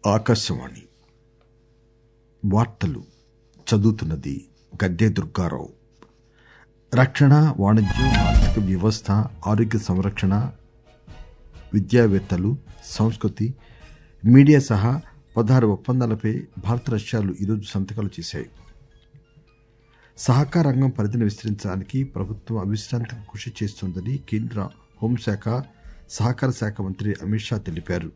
ఆకాశవాణి వార్తలు చదువుతున్నది గద్దె దుర్గారావు రక్షణ వాణిజ్యం ఆర్థిక వ్యవస్థ ఆరోగ్య సంరక్షణ విద్యావేత్తలు సంస్కృతి మీడియా సహా పదహారు ఒప్పందాలపై భారత్ రష్యాలు ఈరోజు సంతకాలు చేశాయి సహకార రంగం పరిధిని విస్తరించడానికి ప్రభుత్వం అవిశ్రాంతంగా కృషి చేస్తోందని కేంద్ర హోంశాఖ సహకార శాఖ మంత్రి అమిత్ షా తెలిపారు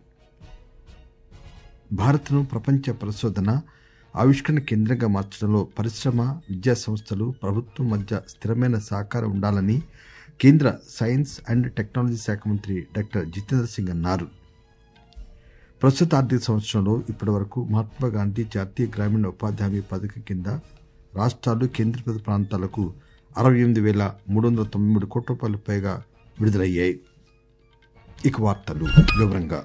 భారత్ను ప్రపంచ పరిశోధన ఆవిష్కరణ కేంద్రంగా మార్చడంలో పరిశ్రమ విద్యా సంస్థలు ప్రభుత్వం మధ్య స్థిరమైన సహకారం ఉండాలని కేంద్ర సైన్స్ అండ్ టెక్నాలజీ శాఖ మంత్రి డాక్టర్ జితేంద్ర సింగ్ అన్నారు ప్రస్తుత ఆర్థిక సంవత్సరంలో ఇప్పటివరకు మహాత్మా గాంధీ జాతీయ గ్రామీణ ఉపాధి హామీ పథకం కింద రాష్ట్రాలు కేంద్రపాలిత ప్రాంతాలకు అరవై ఎనిమిది వేల మూడు వందల తొంభై మూడు కోట్ల రూపాయలు పైగా విడుదలయ్యాయి ఇక వార్తలు వివరంగా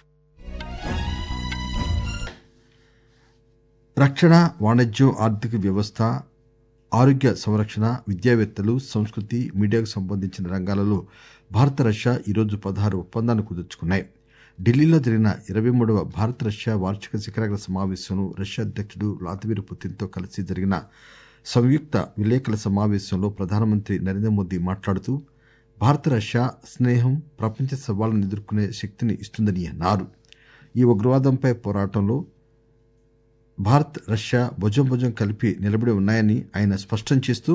రక్షణ వాణిజ్యం ఆర్థిక వ్యవస్థ ఆరోగ్య సంరక్షణ విద్యావేత్తలు సంస్కృతి మీడియాకు సంబంధించిన రంగాలలో భారత రష్యా ఈరోజు పదహారు ఒప్పందాలను కుదుర్చుకున్నాయి ఢిల్లీలో జరిగిన ఇరవై మూడవ భారత రష్యా వార్షిక శిఖరాగ్ర సమావేశంలో రష్యా అధ్యక్షుడు వ్లాదిమిర్ పుతిన్తో కలిసి జరిగిన సంయుక్త విలేకరుల సమావేశంలో ప్రధానమంత్రి నరేంద్ర మోదీ మాట్లాడుతూ భారత రష్యా స్నేహం ప్రపంచ సవాళ్లను ఎదుర్కొనే శక్తిని ఇస్తుందని అన్నారు ఈ ఉగ్రవాదంపై పోరాటంలో భారత్ రష్యా భుజం భుజం కలిపి నిలబడి ఉన్నాయని ఆయన స్పష్టం చేస్తూ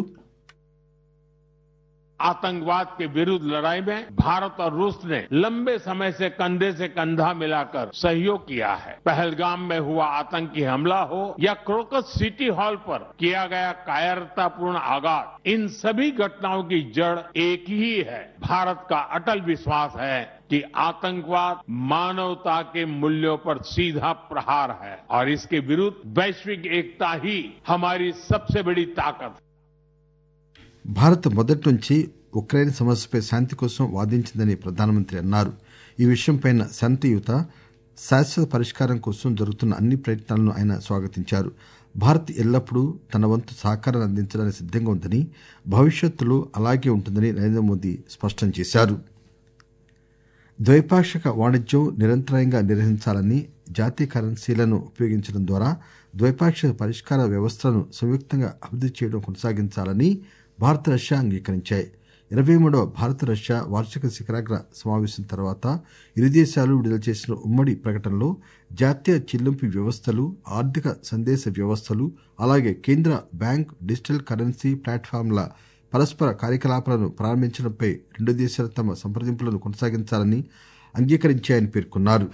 आतंकवाद के विरुद्ध लड़ाई में भारत और रूस ने लंबे समय से कंधे से कंधा मिलाकर सहयोग किया है पहलगाम में हुआ आतंकी हमला हो या क्रोकस सिटी हॉल पर किया गया कायरतापूर्ण आघात इन सभी घटनाओं की जड़ एक ही है भारत का अटल विश्वास है कि आतंकवाद मानवता के मूल्यों पर सीधा प्रहार है और इसके विरुद्ध वैश्विक एकता ही हमारी सबसे बड़ी ताकत है భారత్ మొదటి నుంచి ఉక్రెయిన్ సమస్యపై శాంతి కోసం వాదించిందని ప్రధానమంత్రి అన్నారు ఈ విషయంపై శాంతియుత శాశ్వత పరిష్కారం కోసం జరుగుతున్న అన్ని ప్రయత్నాలను ఆయన స్వాగతించారు భారత్ ఎల్లప్పుడూ తన వంతు సహకారాన్ని అందించడానికి సిద్దంగా ఉందని భవిష్యత్తులో అలాగే ఉంటుందని నరేంద్ర మోదీ స్పష్టం చేశారు ద్వైపాక్షిక వాణిజ్యం నిరంతరాయంగా నిర్వహించాలని జాతీయ కరెన్సీలను ఉపయోగించడం ద్వారా ద్వైపాక్షిక పరిష్కార వ్యవస్థలను సంయుక్తంగా అభివృద్ది చేయడం కొనసాగించాలని భారత్ రష్యా అంగీకరించాయి ఇరవై మూడవ భారత రష్యా వార్షిక శిఖరాగ్ర సమావేశం తర్వాత ఇరు దేశాలు విడుదల చేసిన ఉమ్మడి ప్రకటనలో జాతీయ చెల్లింపు వ్యవస్థలు ఆర్థిక సందేశ వ్యవస్థలు అలాగే కేంద్ర బ్యాంక్ డిజిటల్ కరెన్సీ ప్లాట్ఫామ్ల పరస్పర కార్యకలాపాలను ప్రారంభించడంపై రెండు దేశాలు తమ సంప్రదింపులను కొనసాగించాలని అంగీకరించాయని పేర్కొన్నారు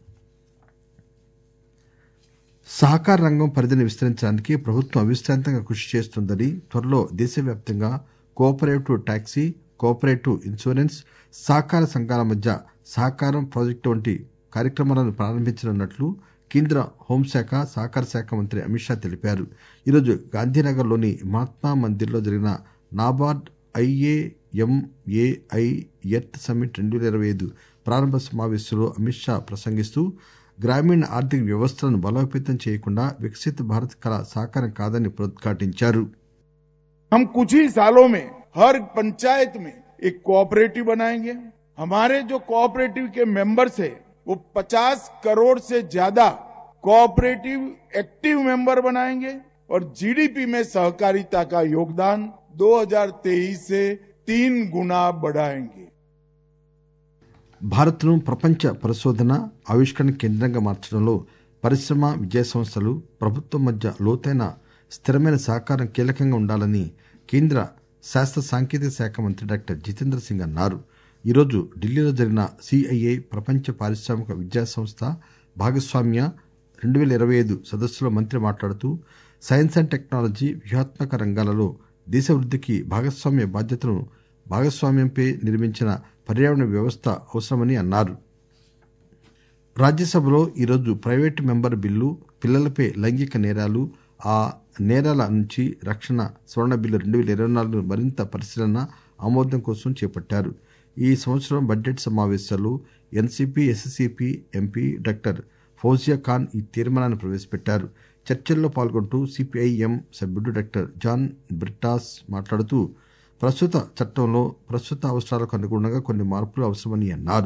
సహకార రంగం పరిధిని విస్తరించడానికి ప్రభుత్వం అవిశ్రాంతంగా కృషి చేస్తోందని త్వరలో దేశవ్యాప్తంగా కోఆపరేటివ్ టాక్సీ కోఆపరేటివ్ ఇన్సూరెన్స్ సహకార సంఘాల మధ్య సహకారం ప్రాజెక్టు వంటి కార్యక్రమాలను ప్రారంభించనున్నట్లు కేంద్ర హోంశాఖ సహకార శాఖ మంత్రి అమిత్ షా తెలిపారు ఈరోజు గాంధీనగర్లోని మహాత్మా మందిర్లో జరిగిన నాబార్డ్ ఐఏఎంఏఐ ఎర్త్ సమ్మిట్ రెండు వేల ఇరవై ఐదు ప్రారంభ సమావేశంలో అమిత్ షా ప్రసంగిస్తూ గ్రామీణ ఆర్థిక వ్యవస్థలను బలోపేతం చేయకుండా వికసిత భారత్ కళ సాకారం కాదని పునరుద్ఘాటించారు हम कुछ ही सालों में हर पंचायत में एक कोऑपरेटिव बनाएंगे हमारे जो कोऑपरेटिव के मेंबर्स है वो 50 करोड़ से ज्यादा कोऑपरेटिव एक्टिव मेंबर बनाएंगे और जीडीपी में सहकारिता का योगदान 2023 से तीन गुना बढ़ाएंगे భారత్ను ప్రపంచ పరిశోధన ఆవిష్కరణ కేంద్రంగా మార్చడంలో పరిశ్రమ విద్యా సంస్థలు ప్రభుత్వం మధ్య లోతైన స్థిరమైన సహకారం కీలకంగా ఉండాలని కేంద్ర శాస్త్ర సాంకేతిక శాఖ మంత్రి డాక్టర్ జితేంద్ర సింగ్ అన్నారు ఈరోజు ఢిల్లీలో జరిగిన సిఐఐ ప్రపంచ పారిశ్రామిక విద్యా సంస్థ భాగస్వామ్య రెండు వేల ఇరవై ఐదు సదస్సులో మంత్రి మాట్లాడుతూ సైన్స్ అండ్ టెక్నాలజీ వ్యూహాత్మక రంగాలలో దేశ వృద్ధికి భాగస్వామ్య బాధ్యతను భాగస్వామ్యంపై నిర్మించిన పర్యావరణ వ్యవస్థ అవసరమని అన్నారు రాజ్యసభలో ఈరోజు ప్రైవేటు మెంబర్ బిల్లు పిల్లలపై లైంగిక నేరాలు ఆ నేరాల నుంచి రక్షణ స్వర్ణ బిల్లు రెండు వేల ఇరవై నాలుగు మరింత పరిశీలన ఆమోదం కోసం చేపట్టారు ఈ సంవత్సరం బడ్జెట్ సమావేశాల్లో NCP SCP MP doctor Fauzia Khan ఈ తీర్మానాన్ని ప్రవేశపెట్టారు చర్చల్లో పాల్గొంటూ సిపిఐఎం సభ్యుడు డాక్టర్ జాన్ బ్రిటాస్ మాట్లాడుతూ ప్రస్తుత చట్టంలో ప్రస్తుత అవసరాలకు అనుగుణంగా కొన్ని మార్పులు అవసరమని అన్నారు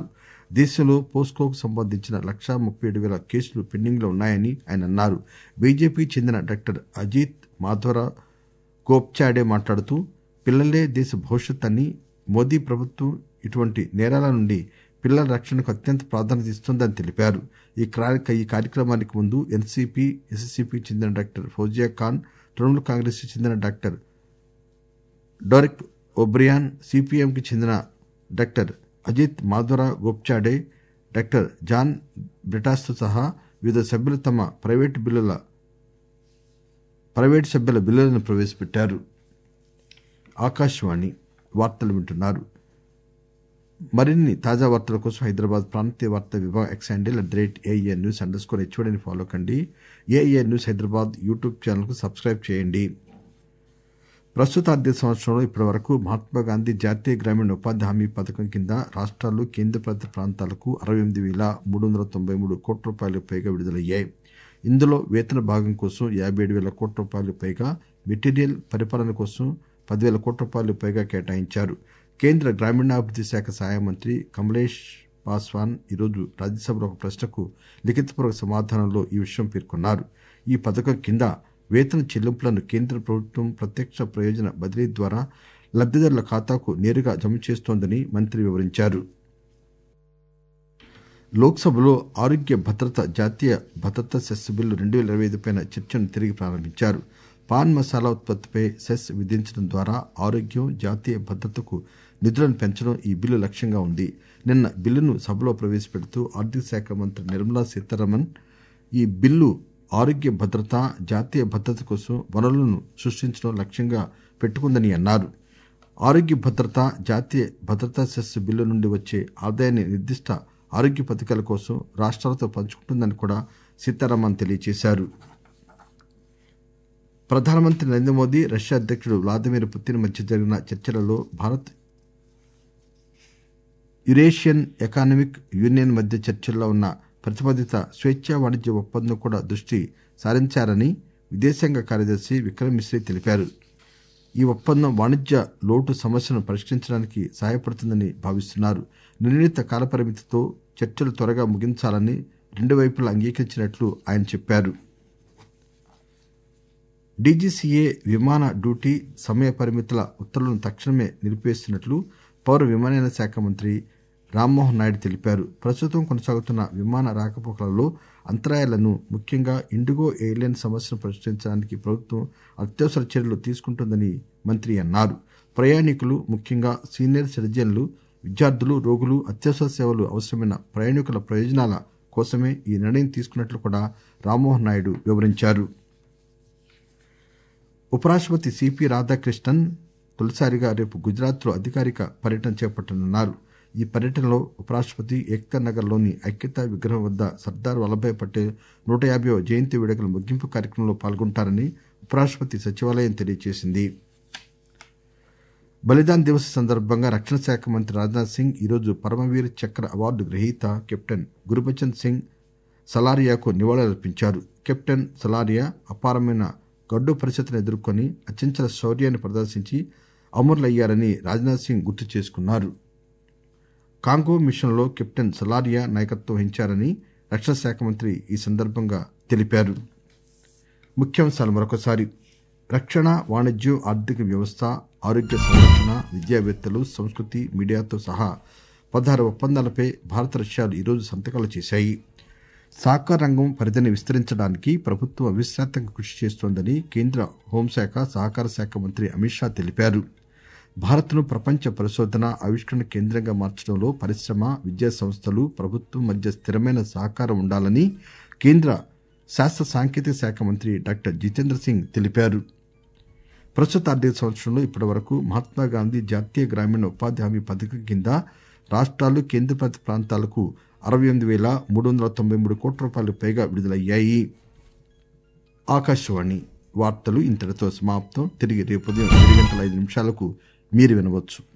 దేశంలో పోస్కోకు సంబంధించిన లక్షా ముప్పై ఏడు వేల కేసులు పెండింగ్లో ఉన్నాయని ఆయన అన్నారు బీజేపీ చెందిన డాక్టర్ అజిత్ మాధవరావు గోప్చాడే మాట్లాడుతూ పిల్లలే దేశ భవిష్యత్ అని మోదీ ప్రభుత్వం ఇటువంటి నేరాల నుండి పిల్లల రక్షణకు అత్యంత ప్రాధాన్యత ఇస్తోందని తెలిపారు ఈ క్రా- ఈ కార్యక్రమానికి ముందు ఎన్సీపీ ఎస్ఎస్సీపీ చెందిన డాక్టర్ ఫౌజియా ఖాన్ తృణమూల్ కాంగ్రెస్ కి చెందిన డాక్టర్ డొరెక్ ఒబ్రియాన్ సిపిఎంకి చెందిన doctor Ajit Madhura Gopchade doctor John బ్రిటాస్తో సహా వివిధ సభ్యులు తమ ప్రైవేటు బిల్లుల ప్రైవేటు సభ్యుల బిల్లులను ప్రవేశపెట్టారు ఆకాశవాణి వార్తలు వింటున్నారు మరిన్ని తాజా వార్తల కోసం హైదరాబాద్ ప్రాంతీయ వార్తా విభాగం X handle at the rate AER news underscore హెచ్ఓడిని ఫాలో కండి ఏఈఆర్ న్యూస్ హైదరాబాద్ యూట్యూబ్ ఛానల్కు సబ్స్క్రైబ్ చేయండి ప్రస్తుత ఆర్థిక సంవత్సరంలో ఇప్పటి వరకు మహాత్మాగాంధీ జాతీయ గ్రామీణ ఉపాధి హామీ పథకం కింద రాష్ట్రాలు కేంద్రపాలిత ప్రాంతాలకు అరవై ఎనిమిది వేల మూడు వందల తొంభై మూడు కోట్ల రూపాయలకు పైగా విడుదలయ్యాయి ఇందులో వేతన భాగం కోసం యాభై ఏడు వేల కోట్ల రూపాయలకు పైగా మెటీరియల్ పరిపాలన కోసం పదివేల కోట్ల రూపాయలకు పైగా కేటాయించారు కేంద్ర గ్రామీణాభివృద్ధి శాఖ సహాయ మంత్రి కమలేష్ పాస్వాన్ ఈరోజు రాజ్యసభలో ఒక ప్రశ్నకు లిఖితపూర్వక సమాధానంలో ఈ విషయం పేర్కొన్నారు ఈ పథకం కింద వేతన చెల్లింపులను కేంద్ర ప్రభుత్వం ప్రత్యక్ష ప్రయోజన బదిలీ ద్వారా లబ్దిదారుల ఖాతాకు నేరుగా జమ చేస్తోందని మంత్రి వివరించారు లోక్సభలో ఆరోగ్య భద్రత జాతీయ భద్రతా సెస్ బిల్లు రెండు వేల ఇరవై ఐదు పైన చర్చను తిరిగి ప్రారంభించారు పాన్ మసాలా ఉత్పత్తిపై సెస్ విధించడం ద్వారా ఆరోగ్యం జాతీయ భద్రతకు నిధులను పెంచడం ఈ బిల్లు లక్ష్యంగా ఉంది నిన్న బిల్లును సభలో ప్రవేశపెడుతూ ఆర్థిక శాఖ మంత్రి నిర్మలా సీతారామన్ ఈ బిల్లు ఆరోగ్య భద్రత జాతీయ భద్రత కోసం వనరులను సృష్టించడం లక్ష్యంగా పెట్టుకుందని అన్నారు ఆరోగ్య భద్రత జాతీయ భద్రతా సెస్ బిల్లు నుండి వచ్చే ఆదాయాన్ని నిర్దిష్ట ఆరోగ్య పథకాల కోసం రాష్ట్రాలతో పంచుకుంటుందని కూడా సీతారామన్ తెలియజేశారు ప్రధానమంత్రి నరేంద్ర మోదీ రష్యా అధ్యక్షుడు వ్లాదిమిర్ పుతిన్ మధ్య జరిగిన చర్చలలో భారత్ యురేషియన్ ఎకానమిక్ యూనియన్ మధ్య చర్చల్లో ఉన్న ప్రతిపాదిత స్వేచ్ఛా వాణిజ్య ఒప్పందం కూడా దృష్టి సారించారని విదేశాంగ కార్యదర్శి విక్రమ్ మిశ్రీ తెలిపారు ఈ ఒప్పందం వాణిజ్య లోటు సమస్యను పరిష్కరించడానికి సహాయపడుతుందని భావిస్తున్నారు నిర్ణీత కాలపరిమితితో చర్చలు త్వరగా ముగించాలని రెండు వైపులా అంగీకరించినట్లు ఆయన చెప్పారు డీజీసీఏ విమాన డ్యూటీ సమయ పరిమితుల ఉత్తర్వులను తక్షణమే నిలిపివేస్తున్నట్లు పౌర విమానయాన శాఖ మంత్రి రామ్మోహన్ నాయుడు తెలిపారు ప్రస్తుతం కొనసాగుతున్న విమాన రాకపోకలలో అంతరాయాలను ముఖ్యంగా ఇండిగో ఎయిర్లైన్ సమస్యను పరిష్కరించడానికి ప్రభుత్వం అత్యవసర చర్యలు తీసుకుంటుందని మంత్రి అన్నారు ప్రయాణికులు ముఖ్యంగా సీనియర్ సిటిజన్లు విద్యార్థులు రోగులు అత్యవసర సేవలు అవసరమైన ప్రయాణికుల ప్రయోజనాల కోసమే ఈ నిర్ణయం తీసుకున్నట్లు కూడా రామ్మోహన్ నాయుడు వివరించారు ఉపరాష్టపతి సిపి రాధాకృష్ణన్ తొలిసారిగా రేపు గుజరాత్లో అధికారిక పర్యటన చేపట్టనున్నారు ఈ పర్యటనలో ఉపరాష్టపతి ఏక్తా నగర్లోని ఐక్యతా విగ్రహం వద్ద సర్దార్ వల్లభాయ్ పటేల్ నూట యాభైవ జయంతి వేడుకల ముగింపు కార్యక్రమంలో పాల్గొంటారని ఉపరాష్టపతి సచివాలయం తెలియజేసింది బలిదాన్ దివస్ సందర్భంగా రక్షణ శాఖ మంత్రి రాజ్నాథ్ సింగ్ ఈరోజు పరమవీర్ చక్ర అవార్డు గ్రహీత కెప్టెన్ గురుబచన్ సింగ్ సలారియాకు నివాళులర్పించారు కెప్టెన్ సలారియా అపారమైన గడ్డు పరిస్థితులను ఎదుర్కొని అత్యంత శౌర్యాన్ని ప్రదర్శించి అమరులయ్యారని రాజ్నాథ్ సింగ్ గుర్తు చేసుకున్నారు కాంగో మిషన్లో కెప్టెన్ సలారియా నాయకత్వం వహించారని రక్షణ శాఖ మంత్రి ఈ సందర్భంగా తెలిపారు ముఖ్యాంశాలు మరొకసారి రక్షణ వాణిజ్యం ఆర్థిక వ్యవస్థ ఆరోగ్య సంరక్షణ విద్యావేత్తలు సంస్కృతి మీడియాతో సహా పదహారు ఒప్పందాలపై భారత రష్యాలు ఈరోజు సంతకాలు చేశాయి సహకార రంగం పరిధిని విస్తరించడానికి ప్రభుత్వం అవిశ్రాంతంగా కృషి చేస్తోందని కేంద్ర హోంశాఖ సహకార శాఖ మంత్రి అమిత్ షా తెలిపారు భారత్ను ప్రపంచ పరిశోధన ఆవిష్కరణ కేంద్రంగా మార్చడంలో పరిశ్రమ విద్యా సంస్థలు ప్రభుత్వం మధ్య స్థిరమైన సహకారం ఉండాలని కేంద్ర శాస్త్ర సాంకేతిక శాఖ మంత్రి డాక్టర్ జితేంద్ర సింగ్ తెలిపారు ప్రస్తుత ఆర్థిక సంవత్సరంలో ఇప్పటి వరకు మహాత్మాగాంధీ జాతీయ గ్రామీణ ఉపాధి హామీ పథకం కింద రాష్ట్రాలు కేంద్రపాలిత ప్రాంతాలకు అరవై ఎనిమిది వేల మూడు వందల తొంభై మూడు కోట్ల రూపాయలకు పైగా విడుదలయ్యాయి ఆకాశవాణి వార్తలు ఇంతటితో సమాప్తం తిరిగి రేపు ఉదయం ఏడు గంటల ఐదు నిమిషాలకు మీరు వినవచ్చు